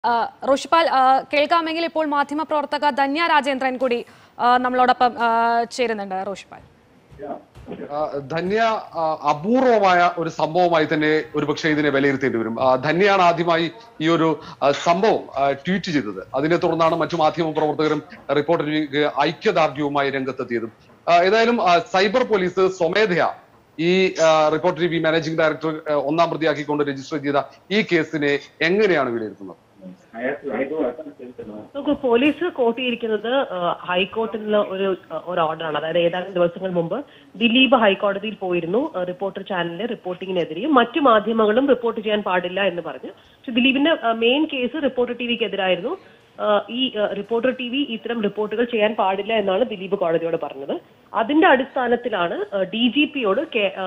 ആ, റോഷിപ്പാൽ ആ, കേൾക്കാമെങ്കിൽ ഇപ്പോൾ മാധ്യമപ്രവർത്തക ധന്യ രാജേന്ദ്രൻ കൂടി ആ, നമ്മളോടൊപ്പം ആ, ചേരുന്നുണ്ട് റോഷിപ്പാൽ ആ, ധന്യ ആ, അപൂർവമായ ഒരു സംഭവമായി തന്നെ ഒരുപക്ഷെ ഇതിനെ വിലയിരുത്തേണ്ടി വരും ആ, ധന്യയാണ് ആദ്യമായി ഈ ഒരു ആ, സംഭവം ആ, ട്വീറ്റ് ചെയ്തത് അതിനെ തുടർന്നാണ് മറ്റു മാധ്യമ പ്രവർത്തകരും റിപ്പോർട്ടറിലേക്ക് ഐക്യദാർഢ്യവുമായി രംഗത്തെത്തിയതും ആ, ഏതായാലും ആ, സൈബർ പോലീസ് സ്വമേധയാ ഈ ആ, reporter T V managing director ആ, ഒന്നാം പ്രതിയാക്കിക്കൊണ്ട് രജിസ്റ്റർ ചെയ്ത ഈ കേസിനെ എങ്ങനെയാണ് വിലയിരുത്തുന്നത് നമുക്ക് പോലീസ് കോട്ട് ചെയ്തിരിക്കുന്നത് ഏഹ്, ഹൈക്കോർട്ടിൽ നിന്ന് ഒരു ഏഹ്, ഒരു ഓർഡറാണ് അതായത് ഏതാനും ദിവസങ്ങൾ മുമ്പ് ദിലീപ് ഹൈക്കോടതിയിൽ പോയിരുന്നു ഏഹ്, റിപ്പോർട്ടർ ചാനലിലെ റിപ്പോർട്ടിങ്ങിനെതിരെയും മറ്റു മാധ്യമങ്ങളും റിപ്പോർട്ട് ചെയ്യാൻ പാടില്ല എന്ന് പറഞ്ഞു പക്ഷെ ദിലീപിന്റെ ഏഹ്, മെയിൻ കേസ് റിപ്പോർട്ടർ ടി വിക്ക് എതിരായിരുന്നു ഏഹ്, ഈ ഏഹ്, റിപ്പോർട്ടർ ടി വി ഇത്തരം റിപ്പോർട്ടുകൾ ചെയ്യാൻ പാടില്ല എന്നാണ് ദിലീപ് കോടതിയോട് പറഞ്ഞത് അതിന്റെ അടിസ്ഥാനത്തിലാണ് ഡി ജി പിയോട്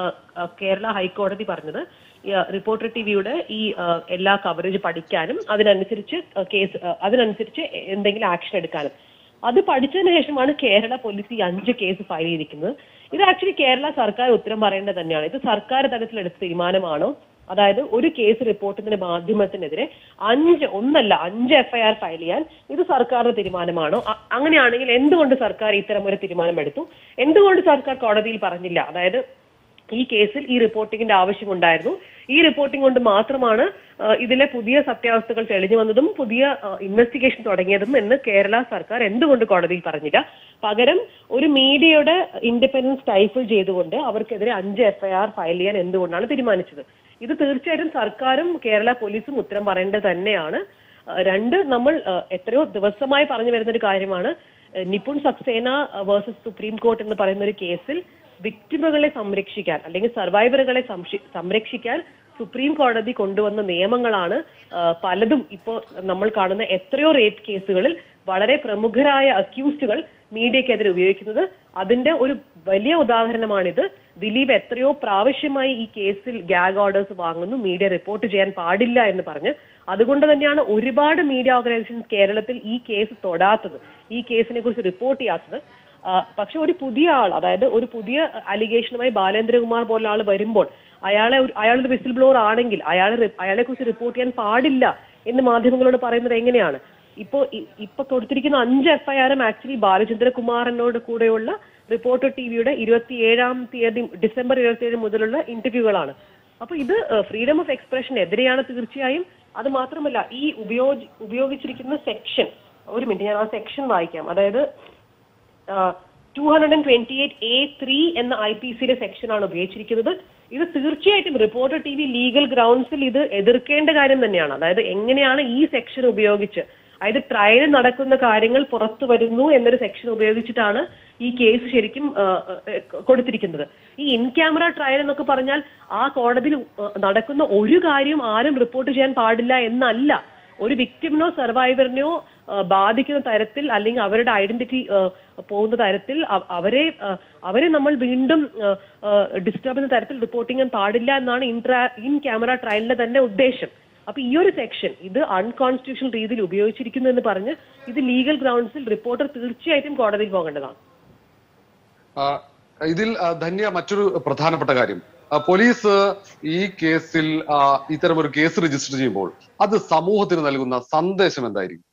കേരള ഹൈക്കോടതി പറഞ്ഞത് ഈ, ഏഹ്, റിപ്പോർട്ടർ ടി വിയുടെ ഈ ഏഹ്, എല്ലാ കവറേജ് പഠിക്കാനും അതിനനുസരിച്ച് ഏഹ്, കേസ് ഏഹ്, അതിനനുസരിച്ച് എന്തെങ്കിലും ആക്ഷൻ എടുക്കാനും അത് പഠിച്ചതിന് ശേഷമാണ് കേരള പോലീസ് ഈ അഞ്ച് കേസ് ഫയൽ ചെയ്തിരിക്കുന്നത് ഇത് ആക്ച്വലി കേരള സർക്കാർ ഉത്തരം പറയേണ്ടത് തന്നെയാണ് ഇത് സർക്കാർ തലത്തിൽ എടുത്ത തീരുമാനമാണോ അതായത് ഒരു കേസ് റിപ്പോർട്ടിന്റെ മാധ്യമത്തിനെതിരെ അഞ്ച് ഒന്നല്ല അഞ്ച് എഫ്ഐആർ ഫയൽ ചെയ്യാൻ ഇത് സർക്കാരിന്റെ തീരുമാനമാണോ അ- അങ്ങനെയാണെങ്കിൽ എന്തുകൊണ്ട് സർക്കാർ ഇത്തരം ഒരു തീരുമാനം എടുത്തു എന്തുകൊണ്ട് സർക്കാർ കോടതിയിൽ പറഞ്ഞില്ല അതായത് ഈ കേസിൽ ഈ റിപ്പോർട്ടിങ്ങിന്റെ ആവശ്യമുണ്ടായിരുന്നു ഈ റിപ്പോർട്ടിംഗ് കൊണ്ട് മാത്രമാണ് ആ, ഇതിലെ പുതിയ സത്യാവസ്ഥകൾ തെളിഞ്ഞു വന്നതും പുതിയ ഇൻവെസ്റ്റിഗേഷൻ തുടങ്ങിയതും എന്ന് കേരള സർക്കാർ എന്തുകൊണ്ട് കോടതിയിൽ പറഞ്ഞില്ല പകരം ഒരു മീഡിയയുടെ ഇൻഡിപെൻഡൻസ് സ്റ്റൈഫിൾ ചെയ്തുകൊണ്ട് അവർക്കെതിരെ അഞ്ച് എഫ്ഐആർ ഫയൽ ചെയ്യാൻ എന്തുകൊണ്ടാണ് തീരുമാനിച്ചത് ഇത് തീർച്ചയായിട്ടും സർക്കാരും കേരള പോലീസും ഉത്തരം പറയേണ്ടത് തന്നെയാണ് ആ, രണ്ട് നമ്മൾ ആ, എത്രയോ ദിവസമായി പറഞ്ഞു വരുന്ന ഒരു കാര്യമാണ് ആ, Nipun Saxena versus Supreme Court എന്ന് പറയുന്ന ഒരു കേസിൽ വിക്ടിമുകളെ സംരക്ഷിക്കാൻ അല്ലെങ്കിൽ സർവൈവറുകളെ സംക്ഷി- സംരക്ഷിക്കാൻ സുപ്രീം കോടതി കൊണ്ടുവന്ന നിയമങ്ങളാണ് ആ, പലതും ഇപ്പോൾ നമ്മൾ കാണുന്ന എത്രയോ റേപ്പ് കേസുകളിൽ വളരെ പ്രമുഖരായ അക്യൂസ്റ്റുകൾ മീഡിയക്കെതിരെ ഉപയോഗിക്കുന്നത് അതിന്റെ ഒരു വലിയ ഉദാഹരണമാണിത് ദിലീപ് എത്രയോ പ്രാവശ്യമായി ഈ കേസിൽ ഗാഗ് ഓർഡേഴ്സ് വാങ്ങുന്നു മീഡിയ റിപ്പോർട്ട് ചെയ്യാൻ പാടില്ല എന്ന് പറഞ്ഞ് അതുകൊണ്ട് തന്നെയാണ് ഒരുപാട് മീഡിയ ഓർഗനൈസേഷൻസ് കേരളത്തിൽ ഈ കേസ് തൊടാത്തത് ഈ കേസിനെ കുറിച്ച് റിപ്പോർട്ട് ചെയ്യാത്തത് ആ, പക്ഷെ ഒരു പുതിയ ആൾ അതായത് ഒരു പുതിയ അലിഗേഷനുമായി ബാലേന്ദ്രകുമാർ പോലുള്ള ആൾ വരുമ്പോൾ അയാളെ ഒരു- അയാളൊരു വിസിൽ ബ്ലോർ ആണെങ്കിൽ അയാളെ റി- അയാളെ കുറിച്ച് റിപ്പോർട്ട് ചെയ്യാൻ പാടില്ല എന്ന് മാധ്യമങ്ങളോട് പറയുന്നത് എങ്ങനെയാണ് ഇപ്പോ ഇ- ഇപ്പൊ കൊടുത്തിരിക്കുന്ന അഞ്ച് എഫ്ഐആറും ആക്ച്വലി ബാലചന്ദ്രകുമാറിനോട് കൂടെയുള്ള റിപ്പോർട്ടർ ടി വിയുടെ ഇരുപത്തിയേഴാം തീയതി ഡിസംബർ ഇരുപത്തിയേഴ് മുതലുള്ള ഇന്റർവ്യൂകളാണ് അപ്പൊ ഇത് ഫ്രീഡം ഓഫ് എക്സ്പ്രഷൻ എതിരെയാണ് തീർച്ചയായും അത് മാത്രമല്ല ഈ ഉപയോഗി ഉപയോഗിച്ചിരിക്കുന്ന സെക്ഷൻ ഒരു മിനിറ്റ് ഞാൻ ആ സെക്ഷൻ വായിക്കാം അതായത് two hundred and twenty eight A three എന്ന ഐ പി സിയിലെ സെക്ഷനാണ് ഉപയോഗിച്ചിരിക്കുന്നത് ഇത് തീർച്ചയായിട്ടും റിപ്പോർട്ടർ ടി വി ലീഗൽ ഗ്രൗണ്ട്സിൽ ഇത് എതിർക്കേണ്ട കാര്യം തന്നെയാണ് അതായത് എങ്ങനെയാണ് ഈ സെക്ഷൻ ഉപയോഗിച്ച് അതായത് ട്രയൽ നടക്കുന്ന കാര്യങ്ങൾ പുറത്തു വരുന്നു എന്നൊരു സെക്ഷൻ ഉപയോഗിച്ചിട്ടാണ് ഈ കേസ് ശരിക്കും ആ, ആ, കൊടുത്തിരിക്കുന്നത് ഈ ഇൻ ക്യാമറ ട്രയൽ എന്നൊക്കെ പറഞ്ഞാൽ ആ കോടതിയിൽ ആ, നടക്കുന്ന ഒരു കാര്യവും ആരും റിപ്പോർട്ട് ചെയ്യാൻ പാടില്ല എന്നല്ല ഒരു വിക്ടിമിനോ സർവൈവറിനെയോ ആ, ബാധിക്കുന്ന തരത്തിൽ അല്ലെങ്കിൽ അവരുടെ ഐഡന്റിറ്റി പോകുന്ന തരത്തിൽ അവ- അവരെ ആ, അവരെ നമ്മൾ വീണ്ടും ഡിസ്റ്റർബ് ചെയ്യുന്ന തരത്തിൽ റിപ്പോർട്ട് ചെയ്യാൻ പാടില്ല എന്നാണ് ഇൻട്രാ ഇൻ ക്യാമറ ട്രയലിന്റെ തന്നെ ഉദ്ദേശം അപ്പൊ ഈ ഒരു സെക്ഷൻ ഇത് അൺകോൺസ്റ്റിറ്റ്യൂഷണൽ രീതിയിൽ ഉപയോഗിച്ചിരിക്കുന്നു എന്ന് പറഞ്ഞ് ഇത് ലീഗൽ ഗ്രൗണ്ട്സിൽ റിപ്പോർട്ടർ തീർച്ചയായിട്ടും കോടതിയിൽ പോകേണ്ടതാണ് ആ, ഇതിൽ ആ, ധന്യ മറ്റൊരു പ്രധാനപ്പെട്ട കാര്യം ആ, പോലീസ് ഈ കേസിൽ ആ, ഇത്തരം ഒരു കേസ് രജിസ്റ്റർ ചെയ്യുമ്പോൾ അത് സമൂഹത്തിന് നൽകുന്ന സന്ദേശം എന്തായിരിക്കും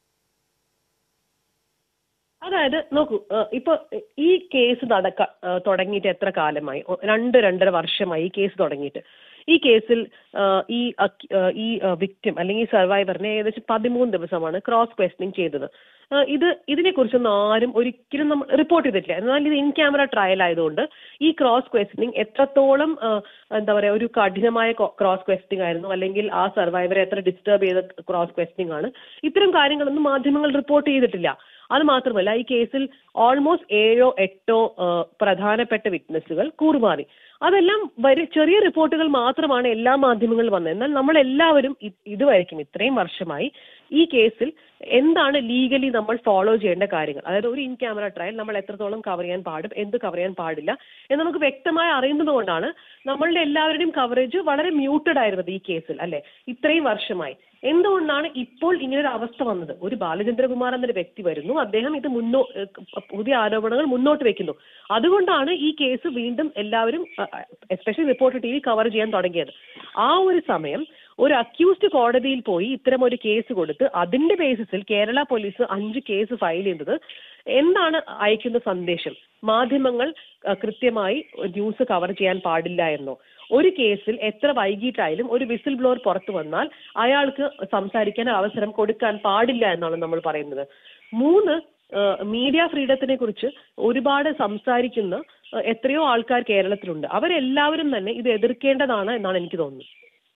അതായത് നോക്കൂ ഏഹ് ഇപ്പൊ ഈ കേസ് നടക്ക ഏഹ് തുടങ്ങിയിട്ട് എത്ര കാലമായി ഒ- രണ്ട് രണ്ടര വർഷമായി ഈ കേസ് തുടങ്ങിയിട്ട് ഈ കേസിൽ ഏഹ് ഈ അക്- ഏഹ് ഈ വിക്ടിം അല്ലെങ്കിൽ സർവൈവറിനെ ഏകദേശം പതിമൂന്ന് ദിവസമാണ് ക്രോസ് ക്വസ്റ്റനിങ് ചെയ്തത് ഏഹ് ഇത് ഇതിനെക്കുറിച്ചൊന്നും ആരും ഒരിക്കലും നമ്മൾ റിപ്പോർട്ട് ചെയ്തിട്ടില്ല എന്നാൽ ഇത് ഇൻ ക്യാമറ ട്രയൽ ആയതുകൊണ്ട് ഈ ക്രോസ് ക്വസ്റ്റനിങ് എത്രത്തോളം ഏഹ് എന്താ പറയാ ഒരു കഠിനമായ ക്രോസ് ക്വസ്റ്റനിങ് ആയിരുന്നു അല്ലെങ്കിൽ ആ സർവൈവറെ എത്ര ഡിസ്റ്റർബ് ചെയ്ത ക്രോസ് ക്വസ്റ്റനിങ് ആണ് ഇത്തരം കാര്യങ്ങളൊന്നും മാധ്യമങ്ങൾ റിപ്പോർട്ട് ചെയ്തിട്ടില്ല അത് മാത്രമല്ല ഈ കേസിൽ ഓൾമോസ്റ്റ് ഏഴോ എട്ടോ ആ, പ്രധാനപ്പെട്ട വിറ്റ്നസ്സുകൾ കൂറുമാറി അതെല്ലാം വരി ചെറിയ റിപ്പോർട്ടുകൾ മാത്രമാണ് എല്ലാ മാധ്യമങ്ങളിലും വന്നത് എന്നാൽ നമ്മൾ എല്ലാവരും ഇ- ഇതുവരെയ്ക്കും ഇത്രയും വർഷമായി ഈ കേസിൽ എന്താണ് ലീഗലി നമ്മൾ ഫോളോ ചെയ്യേണ്ട കാര്യങ്ങൾ അതായത് ഒരു ഇൻ ക്യാമറ ട്രയൽ നമ്മൾ എത്രത്തോളം കവർ ചെയ്യാൻ പാടും എന്ത് കവർ ചെയ്യാൻ പാടില്ല എന്ന് നമുക്ക് വ്യക്തമായി അറിയുന്നത് കൊണ്ടാണ് നമ്മളുടെ എല്ലാവരുടെയും കവറേജ് വളരെ മ്യൂട്ടഡ് ആയിരുന്നത് ഈ കേസിൽ അല്ലെ ഇത്രയും വർഷമായി എന്തുകൊണ്ടാണ് ഇപ്പോൾ ഇങ്ങനെ ഒരു അവസ്ഥ വന്നത് ഒരു ബാലചന്ദ്രകുമാർ എന്നൊരു വ്യക്തി വരുന്നു അദ്ദേഹം ഇത് മുന്നോ ഏഹ് പുതിയ ആരോപണങ്ങൾ മുന്നോട്ട് വെക്കുന്നു അതുകൊണ്ടാണ് ഈ കേസ് വീണ്ടും എല്ലാവരും especially reporter T V cover ചെയ്യാൻ തുടങ്ങിയത് ആ ഒരു സമയം ഒരു അക്യൂസ്ഡ് കോടതിയിൽ പോയി ഇത്തരം ഒരു കേസ് കൊടുത്ത് അതിന്റെ ബേസിസിൽ കേരള പോലീസ് അഞ്ച് കേസ് ഫയൽ ചെയ്യുന്നത് എന്താണ് അയക്കുന്ന സന്ദേശം മാധ്യമങ്ങൾ അഹ്, കൃത്യമായി ന്യൂസ് കവർ ചെയ്യാൻ പാടില്ല എന്നോ ഒരു കേസിൽ എത്ര വൈകിട്ടായാലും ഒരു വിസിൽ ബ്ലോർ പുറത്തു വന്നാൽ അയാൾക്ക് സംസാരിക്കാൻ അവസരം കൊടുക്കാൻ പാടില്ല എന്നാണ് നമ്മൾ പറയുന്നത് മൂന്ന് മീഡിയ ഫ്രീഡത്തിനെ കുറിച്ച് ഒരുപാട് സംസാരിക്കുന്ന അഹ്, എത്രയോ ആൾക്കാർ കേരളത്തിലുണ്ട് അവരെല്ലാവരും തന്നെ ഇത് എതിർക്കേണ്ടതാണ് എന്നാണ് എനിക്ക് തോന്നുന്നത്